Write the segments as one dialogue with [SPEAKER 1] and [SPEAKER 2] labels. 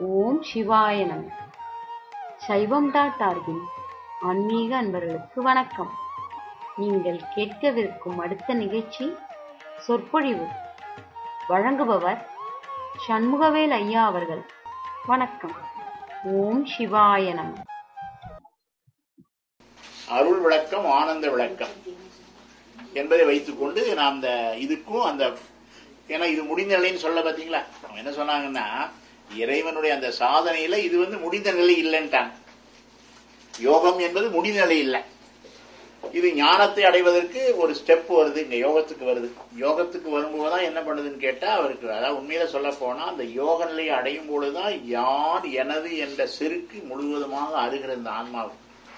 [SPEAKER 1] ஓம் சிவாய நம சைவம் டாட் ஆர்கின் ஆன்மீக அன்பர்களுக்கு வணக்கம் நீங்கள் கேட்கவிருக்கும் அடுத்த நிகழ்ச்சி சொற்பொழிவு வழங்குபவர் சண்முகவேல் ஐயா அவர்கள் வணக்கம் ஓம் சிவாய நம
[SPEAKER 2] அருள் விளக்கம் ஆனந்த விளக்கம் என்பதை வைத்துக்கொண்டு நாம் அந்த இதுக்கும் அந்த ஏன்னா இது முடிந்த நிலைன்னு சொல்ல பாத்தீங்களா அவங்க என்ன சொன்னாங்கன்னா இறைவனுடைய அந்த சாதனையில இது வந்து முடிந்த நிலை இல்லைன்ட்டாங்க யோகம் என்பது முடிந்த நிலை இல்லை இது ஞானத்தை அடைவதற்கு ஒரு ஸ்டெப் வருது இங்க யோகத்துக்கு வருது யோகத்துக்கு வரும்போதுதான் என்ன பண்ணுதுன்னு கேட்டா அவருக்கு அதாவது உண்மையில சொல்ல போனா அந்த யோக நிலையை அடையும் பொழுதுதான் யார் எனது என்ற செருக்கு முழுவதுமாக அருகிற இந்த ஆன்மாவுக்கு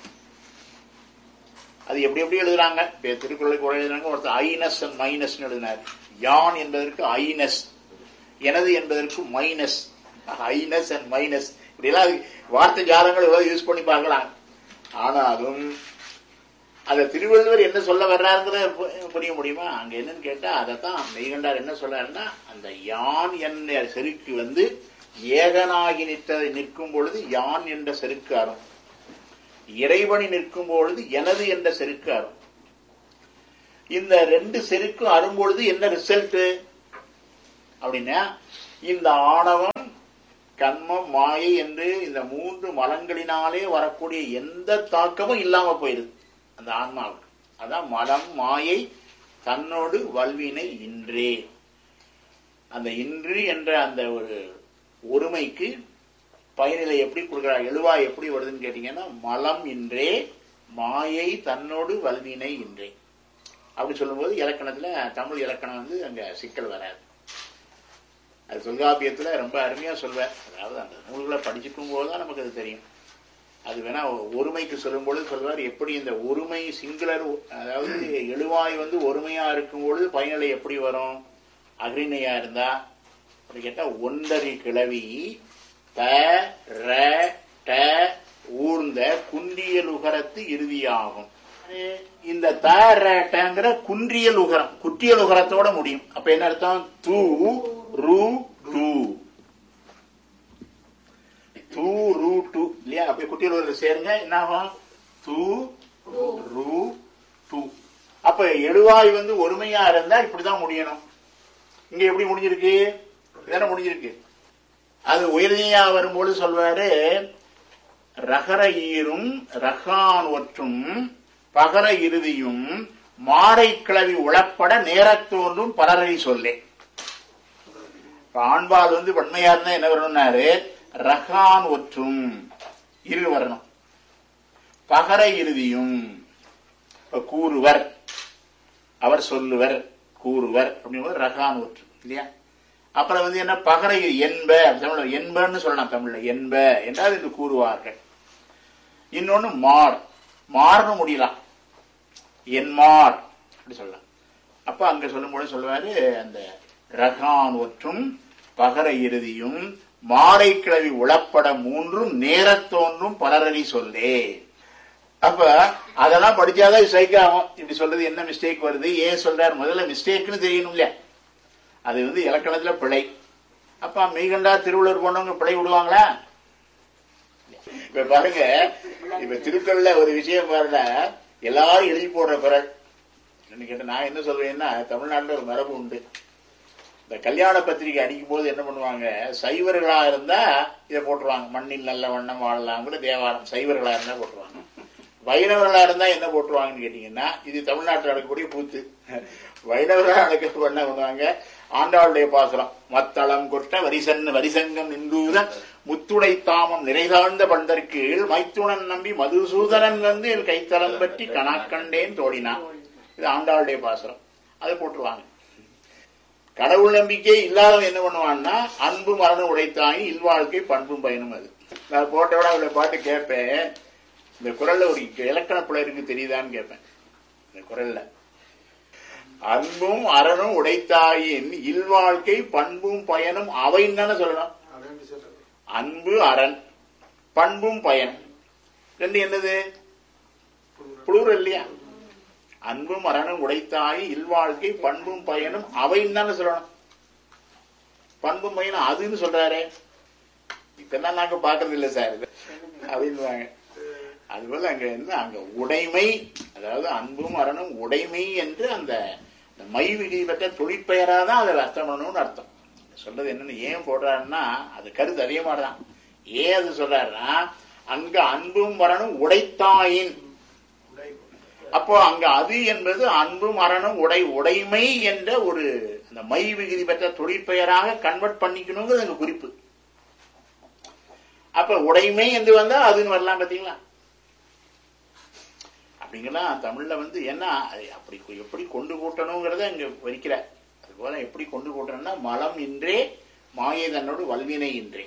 [SPEAKER 2] அது எப்படி எப்படி எழுதுறாங்க இப்ப திருக்குறளுக்கு ஒரு எழுதுறாங்க ஒருத்தர் ஐனஸ் அண்ட் மைனஸ் எழுதினார் யான் என்பதற்கு ஐனஸ் எனது என்பதற்கு மைனஸ் ஐனஸ் அண்ட் மைனஸ் இப்படி எல்லாம் அது வார்த்தை ஜாலங்கள் எவ்வளவு யூஸ் பண்ணி பார்க்கலாம் ஆனாலும் அந்த திருவள்ளுவர் என்ன சொல்ல வர்றாருங்கிறத பு- புரிய முடியுமா அங்க என்னன்னு கேட்டா அதைத்தான் மெய்கண்டார் என்ன சொல்றாருன்னா அந்த யான் என்ற செருக்கு வந்து ஏகனாகி நிற்ற நிற்கும் பொழுது யான் என்ற செருக்கு அறம் இறைவனி நிற்கும் பொழுது எனது என்ற செருக்கு அரும் இந்த ரெண்டு செருக்கும் அரும்பொழுது என்ன ரிசல்ட் அப்படின்னா இந்த ஆணவம் கண்மம் மாயை என்று இந்த மூன்று மலங்களினாலே வரக்கூடிய எந்த தாக்கமும் இல்லாம போயிருது அந்த ஆன்மாவுக்கு அதான் மலம் மாயை தன்னோடு வல்வினை இன்றே அந்த இன்று என்ற அந்த ஒரு ஒருமைக்கு பயனிலை எப்படி கொடுக்கிறார் எழுவாய் எப்படி வருதுன்னு கேட்டீங்கன்னா மலம் இன்றே மாயை தன்னோடு வல்வினை இன்றே அப்படி சொல்லும்போது இலக்கணத்துல தமிழ் இலக்கணம் வந்து அங்க சிக்கல் வராது அது தொல்காப்பியத்துல ரொம்ப அருமையா சொல்வார் அதாவது அந்த நூல்களை படிச்சுக்கும் போதுதான் நமக்கு அது தெரியும் அது வேணா ஒருமைக்கு சொல்லும் பொழுது சொல்வார் எப்படி இந்த ஒருமை சிங்குலர் அதாவது எழுவாய் வந்து ஒருமையா இருக்கும் பொழுது பயனிலை எப்படி வரும் அக்ரிணையா இருந்தா அப்படி கேட்டா ஒன்றரி கிளவி த ர ட ஊர்ந்த குன்றியல் உகரத்து இறுதியாகும் இந்த த ர டங்கிற குன்றியல் உகரம் குற்றியல் உகரத்தோட முடியும் அப்ப என்ன அர்த்தம் தூ ரு டு தூ ரு டு இல்லையா அப்ப குற்றியல் உகரம் சேருங்க என்ன ஆகும் தூ ரு டு அப்ப எழுவாய் வந்து ஒருமையா இருந்தா இப்படிதான் முடியணும் இங்க எப்படி முடிஞ்சிருக்கு இதான முடிஞ்சிருக்கு அது உயர்நிலையா வரும்போது சொல்வாரு ரகர ஈரும் ரகான் ஒற்றும் பகர இறுதியும் மாறை கிளவி உளப்பட நேரத் தோன்றும் பலரடி சொல்லே இப்ப ஆண்பால் வந்து வன்மையா இருந்தா என்ன வரணும்னாரு ரகான் ஒற்றும் இரு வரணும் பகர இறுதியும் இப்ப கூறுவர் அவர் சொல்லுவர் கூறுவர் அப்படிங்கும்போது ரகான் ஒற்று இல்லையா அப்புறம் வந்து என்ன பகரை என்ப தமிழ்ல என்பன்னு சொல்லலாம் தமிழ்ல என்ப என்றால் இது கூறுவார்கள் இன்னொன்னு மார் மார்னு முடியலாம் என்மார் அப்படி சொல்லலாம் அப்ப அங்க சொல்லும்போது சொல்லுவாரு அந்த ரகான் ஒற்றும் பகர இறுதியும் மாறை கிளவி உளப்பட மூன்றும் நேரத் தோன்றும் பலரடி சொல்லே அப்ப அதெல்லாம் படிச்சாதான் ஸ்ட்ரைக் ஆகும் இப்படி சொல்றது என்ன மிஸ்டேக் வருது ஏன் சொல்றாரு முதல்ல மிஸ்டேக்னு தெரியணும் இல்லையா அது வந்து இலக்கணத்துல பிழை அப்ப மெய்கண்டார் திருவள்ளுவர் போனவங்க பிழை விடுவாங்களா இப்ப பாருங்க இப்ப திருக்குறள்ல ஒரு விஷயம் பாருங்க எல்லாரும் எழுதி போடுற குரல் என்ன கேட்ட நான் என்ன சொல்றேன்னா தமிழ்நாட்டுல ஒரு மரபு உண்டு இந்த கல்யாண பத்திரிகை அடிக்கும் போது என்ன பண்ணுவாங்க சைவர்களா இருந்தா இதை போட்டுருவாங்க மண்ணில் நல்ல வண்ணம் வாழலாம்ங்கிற தேவாரம் சைவர்களா இருந்தா போட்டுருவாங்க வைணவர்களா இருந்தா என்ன போட்டுருவாங்கன்னு கேட்டீங்கன்னா இது தமிழ்நாட்டில் நடக்கக்கூடிய கூத்து வைணவர்களா நடக்க பண்ண பண்ணுவாங்க ஆண்டாளுடைய பாசுரம் மத்தளம் கொட்ட வரிசன் வரிசங்கம் நின்றூத முத்துடை தாமம் நிறைதாழ்ந்த பண்டற்கீழ் மைத்துணன் நம்பி மதுசூதனன் வந்து என் கைத்தளம் பற்றி கணாக்கண்டேன் தோழினான் இது ஆண்டாளுடைய பாசுரம் அதை போட்டுருவாங்க கடவுள் நம்பிக்கை இல்லாதவன் என்ன பண்ணுவான்னா அன்பு மரணம் உடைத்தாங்கி இல்வாழ்க்கை பண்பும் பயனும் அது நான் போட்டோட அவளை பாட்டு கேட்பேன் இந்த குரல்ல ஒரு இலக்கண பிழை இருக்கு தெரியுதான்னு கேட்பேன் இந்த குரல்ல அன்பும் அறனும் உடைத்தாயின் இல்வாழ்க்கை பண்பும் பயனும் அவைன்னு தானே சொல்லணும் அன்பு அரண் பண்பும் பயன் ரெண்டு என்னது புளூரல் இல்லையா அன்பும் அறனும் உடைத்தாய் இல்வாழ்க்கை பண்பும் பயனும் அவைன்னு தானே சொல்லணும் பண்பும் பயனும் அதுன்னு சொல்றாரே இப்ப இதெல்லாம் நாங்க பாக்குறது இல்ல சார் அப்படின்வாங்க அதுபோல அங்க என்ன அங்க உடைமை அதாவது அன்பும் அரணும் உடைமை என்று அந்த அந்த மை விதி பெற்ற தொழிற்பெயராதான் அதை அர்த்தம் பண்ணணும்னு அர்த்தம் சொல்றது என்னன்னு ஏன் போடுறாருன்னா அது கருத்து அதே மாதிரிதான் ஏன் அது சொல்றாருன்னா அங்க அன்பும் வரணும் உடைத்தாயின் அப்போ அங்க அது என்பது அன்பும் மரணம் உடை உடைமை என்ற ஒரு அந்த மை விகுதி பெற்ற தொழிற்பெயராக கன்வெர்ட் பண்ணிக்கணுங்கிறது அங்க குறிப்பு அப்ப உடைமை என்று வந்தா அதுன்னு வரலாம் பாத்தீங்களா அப்படிங்கலாம் தமிழ்ல வந்து என்ன அது அப்படி கொ- எப்படி கொண்டு கூட்டணுங்கிறத அங்க வரிக்கிற அது போல எப்படி கொண்டு கூட்டணும்னா மலம் இன்றே மாயை தன்னோடு வல்வினை இன்றே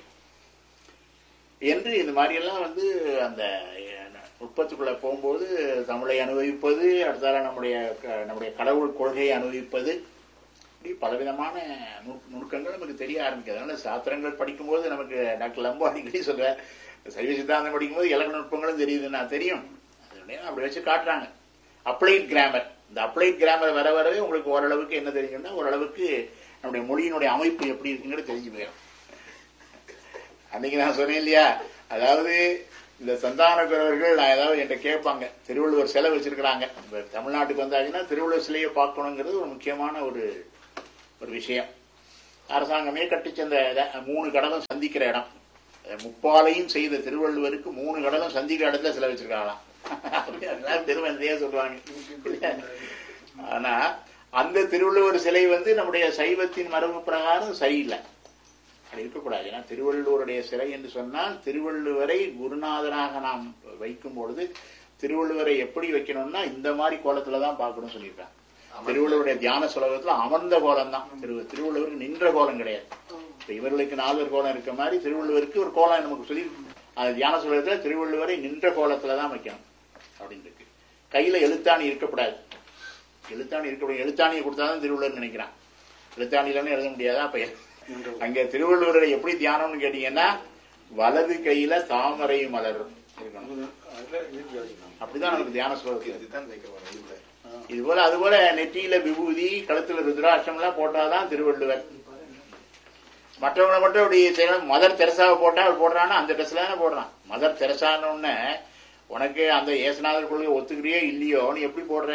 [SPEAKER 2] என்று இந்த மாதிரி எல்லாம் வந்து அந்த நுட்பத்துக்குள்ள போகும்போது தமிழை அனுபவிப்பது அடுத்தால நம்முடைய க- நம்முடைய கடவுள் கொள்கையை அனுபவிப்பது இப்படி பலவிதமான நுணு- நுணுக்கங்கள் நமக்கு தெரிய ஆரம்பிக்குது அதனால சாத்திரங்கள் படிக்கும்போது நமக்கு டாக்டர் லம்போ அடிக்கடி சொல்றார் சைவ சித்தாந்தம் படிக்கும்போது இலக்கண நுட்பங்களும் தெரியுதுன்னா தெரியும் அது அப்படி வச்சு காட்டுறாங்க அப்ளைட் கிராமர் இந்த அப்ளைட் கிராமர் வர வரவே உங்களுக்கு ஓரளவுக்கு என்ன தெரியும்னா ஓரளவுக்கு நம்முடைய மொழியினுடைய அமைப்பு எப்படி இருக்குங்கிறது தெரிஞ்சு போயிடும் அன்னைக்கு நான் சொன்னேன் இல்லையா அதாவது இந்த சந்தானக்குறவர்கள் நான் ஏதாவது என்கிட்ட கேட்பாங்க திருவள்ளுவர் சிலை வச்சிருக்கிறாங்க இப்ப தமிழ்நாட்டுக்கு வந்தாங்கன்னா திருவள்ளுவர் சிலையை பார்க்கணுங்கிறது ஒரு முக்கியமான ஒரு ஒரு விஷயம் அரசாங்கமே கட்டிச்ச அந்த இத- மூணு கடலும் சந்திக்கிற இடம் அஹ் முப்பாலையும் செய்த திருவள்ளுவருக்கு மூணு கடலும் சந்திக்கிற இடத்துல சிலை வச்சிருக்காங்களாம் அதெல்லாம் திருவந்தையே சொல்லுவாங்க ஆனா அந்த திருவள்ளுவர் சிலை வந்து நம்முடைய சைவத்தின் மரபு பிரகாரம் சரியில்லை அப்படி இருக்கக்கூடாது ஏன்னா திருவள்ளுவருடைய சிலை என்று சொன்னால் திருவள்ளுவரை குருநாதனாக நாம் வைக்கும் பொழுது திருவள்ளுவரை எப்படி வைக்கணும்னா இந்த மாதிரி கோலத்துல தான் பார்க்கணும் சொல்லியிருக்காங்க திருவள்ளுவருடைய தியான சுலகத்துல அமர்ந்த கோலம் தான் திரு திருவள்ளுவருக்கு நின்ற கோலம் கிடையாது இப்ப இவர்களுக்கு நால்வர் கோலம் இருக்க மாதிரி திருவள்ளுவருக்கு ஒரு கோலம் நமக்கு சொல்லி அந்த தியான சுலகத்துல திருவள்ளுவரை நின்ற கோலத்துல தான் வைக்கணும் அப்படின்னு இருக்கு கையில எழுத்தாணி இருக்கக்கூடாது எழுத்தாணி இருக்கக்கூடாது எழுத்தாணியை கொடுத்தாதான் திருவள்ளுவர் நினைக்கிறான் எழுத்தாணியிலன்னு எழுத முடியாதா அப்ப அங்க திருவள்ளுவரை எப்படி தியானம்னு கேட்டீங்கன்னா வலது கையில தாமரை மலர் இருக்கணும் அப்படிதான் நமக்கு தியான ஸ்லோகத்தில்
[SPEAKER 3] இதுதான் வைக்க போறேன் இதுல
[SPEAKER 2] இது போல அது போல நெற்றியில விபூதி கழுத்துல ருத்ராட்சம் எல்லாம் போட்டாதான் திருவள்ளுவர் மற்றவங்களை மட்டும் அப்படி செய்யணும் மதர் தெரசாவை போட்டா அவர் போடுறான்னா அந்த ட்ரெஸ்ல தானே போடுறான் மதர் தெரசான உடனே உனக்கு அந்த ஏசுநாதர் கொள்கை ஒத்துக்கிறியோ இல்லையோ நீ எப்படி போடுற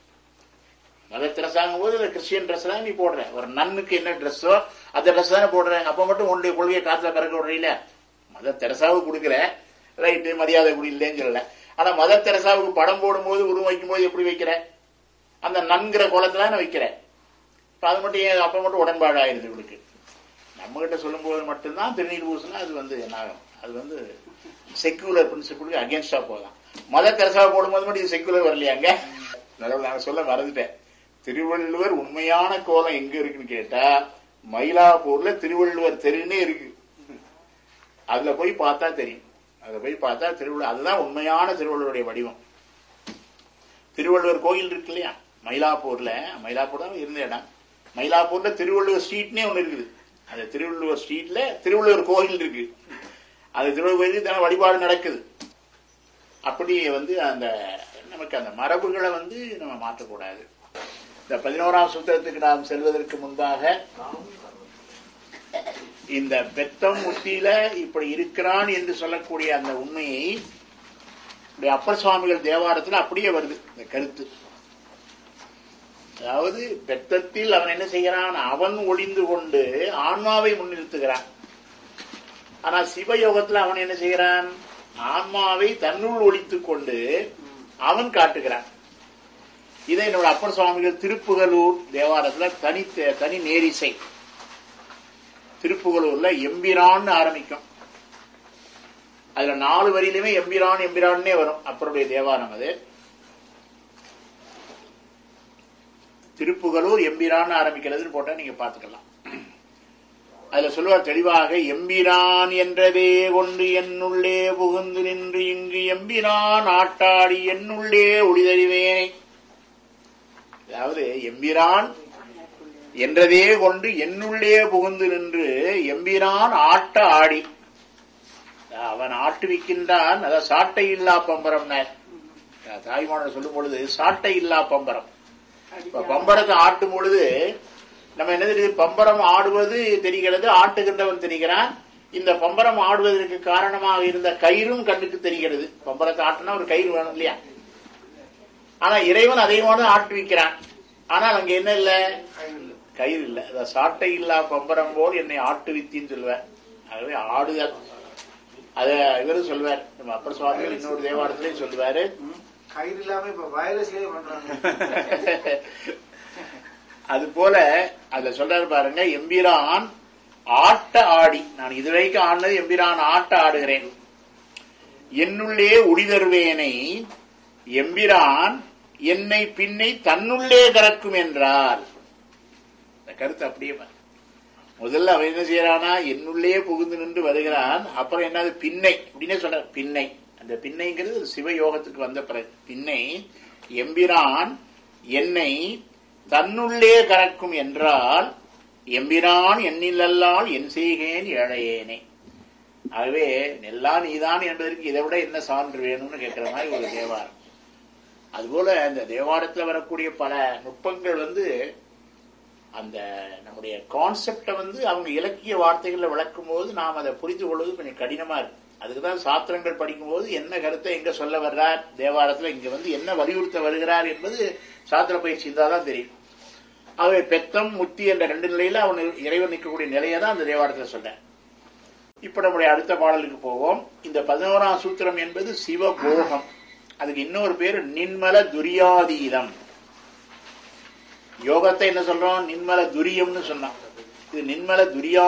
[SPEAKER 2] மதர் தெரசாங்கும் போது அந்த கிறிஸ்டியன் ட்ரெஸ் தான் நீ போடுற ஒரு நன்னுக்கு என்ன ட்ரெஸ்ஸோ அந்த ட்ரெஸ் தானே போடுற அப்ப மட்டும் உன்னுடைய கொள்கையை காத்துல பறக்க விடுறீல மதர் தெரசாவுக்கு கொடுக்குற ரைட்டு மரியாதை கூட இல்லைன்னு சொல்லல ஆனா மதர் தெரசாவுக்கு படம் போடும்போது உருவம் வைக்கும்போது எப்படி வைக்கிற அந்த நன்கிற கோலத்துல தானே வைக்கிற இப்ப அது மட்டும் ஏன் அப்ப மட்டும் உடன்பாடு ஆயிருது இவளுக்கு நம்ம கிட்ட சொல்லும்போது மட்டும்தான் திருநீர் பூசினா அது வந்து என்ன ஆகும் அது வந்து செக்குலர் பிரின்சிபிளுக்கு அகேன்ஸ்டா போகலாம் மத தெரசா போடும்போது மட்டும் இது செக்குலர் வரலையாங்க நல்ல நான் சொல்ல மறந்துட்டேன் திருவள்ளுவர் உண்மையான கோலம் எங்க இருக்குன்னு கேட்டா மயிலாப்பூர்ல திருவள்ளுவர் தெருன்னே இருக்கு அதுல போய் பார்த்தா தெரியும் அதுல போய் பார்த்தா திருவள்ளுவர் அதுதான் உண்மையான திருவள்ளுவருடைய வடிவம் திருவள்ளுவர் கோயில் இருக்கு இல்லையா மயிலாப்பூர்ல மயிலாப்பூர் தான் இருந்த இடம் மயிலாப்பூர்ல திருவள்ளுவர் ஸ்ட்ரீட்னே ஒண்ணு இருக்குது அந்த திருவள்ளுவர் ஸ்ட்ரீட்ல திருவள்ளுவர் கோயில் இருக்கு அது திருவள்ளுவர் கோயிலுக்கு தினம் வழிபாடு நடக்குது அப்படி வந்து அந்த நமக்கு அந்த மரபுகளை வந்து நம்ம மாற்றக்கூடாது இந்த பதினோராம் சூத்திரத்துக்கு நாம் செல்வதற்கு முன்பாக இந்த பெத்தம் உத்தியில இப்படி இருக்கிறான் என்று சொல்லக்கூடிய அந்த உண்மையை இப்படி அப்பர் சுவாமிகள் தேவாரத்தில் அப்படியே வருது இந்த கருத்து அதாவது பெத்தத்தில் அவன் என்ன செய்கிறான் அவன் ஒளிந்து கொண்டு ஆன்மாவை முன்னிறுத்துகிறான் ஆனா சிவயோகத்துல அவன் என்ன செய்கிறான் ஆன்மாவை தன்னுள் ஒழித்துக் கொண்டு அவன் காட்டுகிறான் இதை என்னோட அப்பர் சுவாமிகள் திருப்புகலூர் தேவாரத்துல தனி தனி நேரிசை திருப்புகலூர்ல எம்பிரான்னு ஆரம்பிக்கும் அதுல நாலு வரியிலுமே எம்பிரான் எம்பிரான்னே வரும் அப்பருடைய தேவாரம் அது திருப்புகலூர் எம்பிரான் ஆரம்பிக்கிறதுன்னு போட்டா நீங்க பாத்துக்கலாம் அதுல சொல்லுவார் தெளிவாக எம்பிரான் என்றதே கொண்டு என்னுள்ளே புகுந்து நின்று இங்கு எம்பிரான் ஆட்டாடி என்னுள்ளே ஒளிதறிவேனே அதாவது எம்பிரான் என்றதே கொண்டு என்னுள்ளே புகுந்து நின்று எம்பிரான் ஆட்ட ஆடி அவன் ஆட்டுவிக்கின்றான் அதான் சாட்டை இல்லா பம்பரம் தாய்மானவர் சொல்லும் பொழுது சாட்டை இல்லா பம்பரம் இப்ப பம்பரத்தை ஆட்டும் பொழுது நம்ம என்ன தெரியுது பம்பரம் ஆடுவது தெரிகிறது ஆட்டுகின்றவன் தெரிகிறான் இந்த பம்பரம் ஆடுவதற்கு காரணமாக இருந்த கயிறும் கண்ணுக்கு தெரிகிறது பம்பரத்தை ஆட்டினா ஒரு கயிறு வேணும் இல்லையா ஆனா இறைவன் அதையோடு ஆட்டுவிக்கிறான் ஆனால் அங்க என்ன இல்ல கயிறு இல்ல அத சாட்டை இல்லா பம்பரம் போல் என்னை ஆட்டுவித்தின்னு சொல்லுவார் ஆகவே ஆடுதல் அத இவரும் சொல்லுவார் நம்ம அப்பர் சுவாமிகள் இன்னொரு தேவாலயத்திலையும் சொல்லுவாரு
[SPEAKER 3] கயிறு இல்லாம இப்ப வயலஸ்லயே பண்றாங்க
[SPEAKER 2] அது போல அதுல சொல்றாரு பாருங்க எம்பிரான் ஆட்ட ஆடி நான் இதுவரைக்கும் ஆடினது எம்பிரான் ஆட்ட ஆடுகிறேன் என்னுள்ளே உடிதருவேனை எம்பிரான் என்னை பின்னை தன்னுள்ளே கறக்கும் என்றார் இந்த கருத்து அப்படியே பாரு. முதல்ல அவன் என்ன செய்யறானா என்னுள்ளே புகுந்து நின்று வருகிறான் அப்புறம் என்னது பின்னை அப்படின்னே சொல்ற பின்னை அந்த பின்னைங்கிறது ஒரு சிவயோகத்துக்கு வந்த பிறகு பின்னை எம்பிரான் என்னை தன்னுள்ளே கறக்கும் என்றால் எம்பிரான் எண்ணிலல்லால் என் செய்கேன் ஏழையேனே ஆகவே எல்லாம் நீதான் என்பதற்கு இதை விட என்ன சான்று வேணும்னு கேட்கிற மாதிரி ஒரு தேவாரம் அதுபோல இந்த தேவாரத்துல வரக்கூடிய பல நுட்பங்கள் வந்து அந்த நம்முடைய கான்செப்டை வந்து அவங்க இலக்கிய வார்த்தைகள்ல விளக்கும் போது நாம் அதை புரிந்து கொள்வது கொஞ்சம் கடினமா இருக்கு அதுக்குதான் சாத்திரங்கள் படிக்கும்போது என்ன கருத்தை எங்க சொல்ல வர்றார் தேவாரத்துல இங்க வந்து என்ன வலியுறுத்த வருகிறார் என்பது சாத்திர பயிற்சி இருந்தாதான் தெரியும் ஆகவே பெத்தம் முத்தி என்ற ரெண்டு நிலையில அவன் இறைவன் நிற்கக்கூடிய நிலையை தான் அந்த தேவாரத்துல சொல்றேன் இப்ப நம்முடைய அடுத்த பாடலுக்கு போவோம் இந்த பதினோராம் சூத்திரம் என்பது சிவபோகம் அதுக்கு இன்னொரு பேரு நின்மல துரியாதீதம் யோகத்தை என்ன சொல்றோம் நின்மல துரியம்னு சொன்னோம் இது நின்மல துரியா